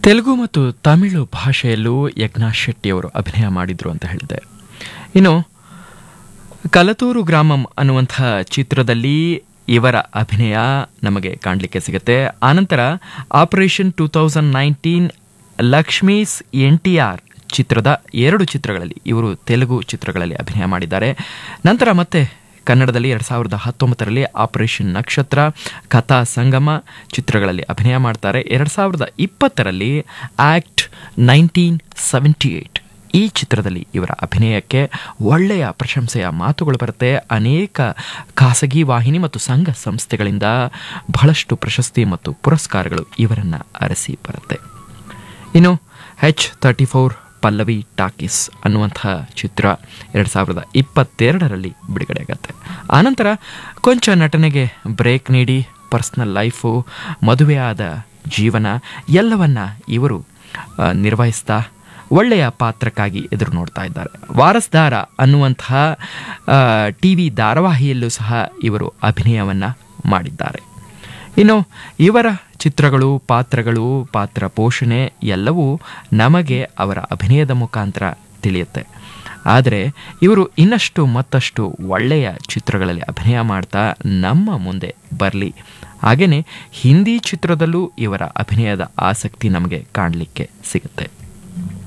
ತೆಲುಗು ಮತ್ತು ತಮಿಳು ಭಾಷೆಯಲ್ಲೂ ಯಜ್ಞಾಶ್ ಶೆಟ್ಟಿಯವರು ಅಭಿನಯ ಮಾಡಿದ್ರು ಅಂತ ಹೇಳಿದೆ ಇನ್ನು ಕಲತೂರು ಗ್ರಾಮಂ ಅನ್ನುವಂಥ ಚಿತ್ರದಲ್ಲಿ ಇವರ ಅಭಿನಯ ನಮಗೆ ಕಾಣಲಿಕ್ಕೆ ಸಿಗುತ್ತೆ ಆನಂತರ operation two thousand nineteen Lakshmi's N T R ಚಿತ್ರದ ಎರಡು ಚಿತ್ರಗಳಲ್ಲಿ ಇವರು ತೆಲುಗು ಚಿತ್ರಗಳಲ್ಲಿ ಅಭಿನಯ ಮಾಡಿದ್ದಾರೆ ನಂತರ ಮತ್ತೆ ಕನ್ನಡದಲ್ಲಿ ಎರಡು ಸಾವಿರದ ಹತ್ತೊಂಬತ್ತರಲ್ಲಿ ಆಪರೇಷನ್ ನಕ್ಷತ್ರ ಕಥಾ ಸಂಗಮ ಚಿತ್ರಗಳಲ್ಲಿ ಅಭಿನಯ ಮಾಡ್ತಾರೆ ಎರಡು ಸಾವಿರದ ಇಪ್ಪತ್ತರಲ್ಲಿ ಆಕ್ಟ್ ನೈನ್ಟೀನ್ ಸೆವೆಂಟಿ ಏಯ್ಟ್ ಈ ಚಿತ್ರದಲ್ಲಿ ಇವರ ಅಭಿನಯಕ್ಕೆ ಒಳ್ಳೆಯ ಪ್ರಶಂಸೆಯ ಮಾತುಗಳು ಬರುತ್ತೆ ಅನೇಕ ಖಾಸಗಿ ವಾಹಿನಿ ಮತ್ತು ಸಂಘ ಸಂಸ್ಥೆಗಳಿಂದ ಬಹಳಷ್ಟು ಪ್ರಶಸ್ತಿ ಮತ್ತು ಪುರಸ್ಕಾರಗಳು ಇವರನ್ನು ಅರಸಿ ಬರುತ್ತೆ ಇನ್ನು H thirty four Pallavi talkies ಅನ್ನುವಂಥ ಚಿತ್ರ ಎರಡು ಸಾವಿರದ ಇಪ್ಪತ್ತೆರಡರಲ್ಲಿ ಬಿಡುಗಡೆಯಾಗತ್ತೆ ಆನಂತರ ಕೊಂಚ ನಟನೆಗೆ ಬ್ರೇಕ್ ನೀಡಿ ಪರ್ಸ್ನಲ್ ಲೈಫು ಮದುವೆಯಾದ ಜೀವನ ಎಲ್ಲವನ್ನ ಇವರು ಆ, ನಿರ್ವಹಿಸ್ತಾ ಒಳ್ಳೆಯ ಪಾತ್ರಕ್ಕಾಗಿ ಎದುರು ನೋಡ್ತಾ ಇದ್ದಾರೆ ವಾರಸ್ದಾರ ಅನ್ನುವಂತಹ ಟಿ ವಿ ಧಾರಾವಾಹಿಯಲ್ಲೂ ಸಹ ಇವರು ಅಭಿನಯವನ್ನು ಮಾಡಿದ್ದಾರೆ ಇನ್ನು ಇವರ ಚಿತ್ರಗಳು ಪಾತ್ರಗಳು ಪಾತ್ರ ಪೋಷಣೆ ಎಲ್ಲವೂ ನಮಗೆ ಅವರ ಅಭಿನಯದ ಮುಖಾಂತರ ತಿಳಿಯುತ್ತೆ ಆದರೆ ಇವರು ಇನ್ನಷ್ಟು ಮತ್ತಷ್ಟು ಒಳ್ಳೆಯ ಚಿತ್ರಗಳಲ್ಲಿ ಅಭಿನಯ ಮಾಡ್ತಾ ನಮ್ಮ ಮುಂದೆ ಬರಲಿ ಹಾಗೆಯೇ ಹಿಂದಿ ಚಿತ್ರದಲ್ಲೂ ಇವರ ಅಭಿನಯದ ಆಸಕ್ತಿ ನಮಗೆ ಕಾಣಲಿಕ್ಕೆ ಸಿಗುತ್ತೆ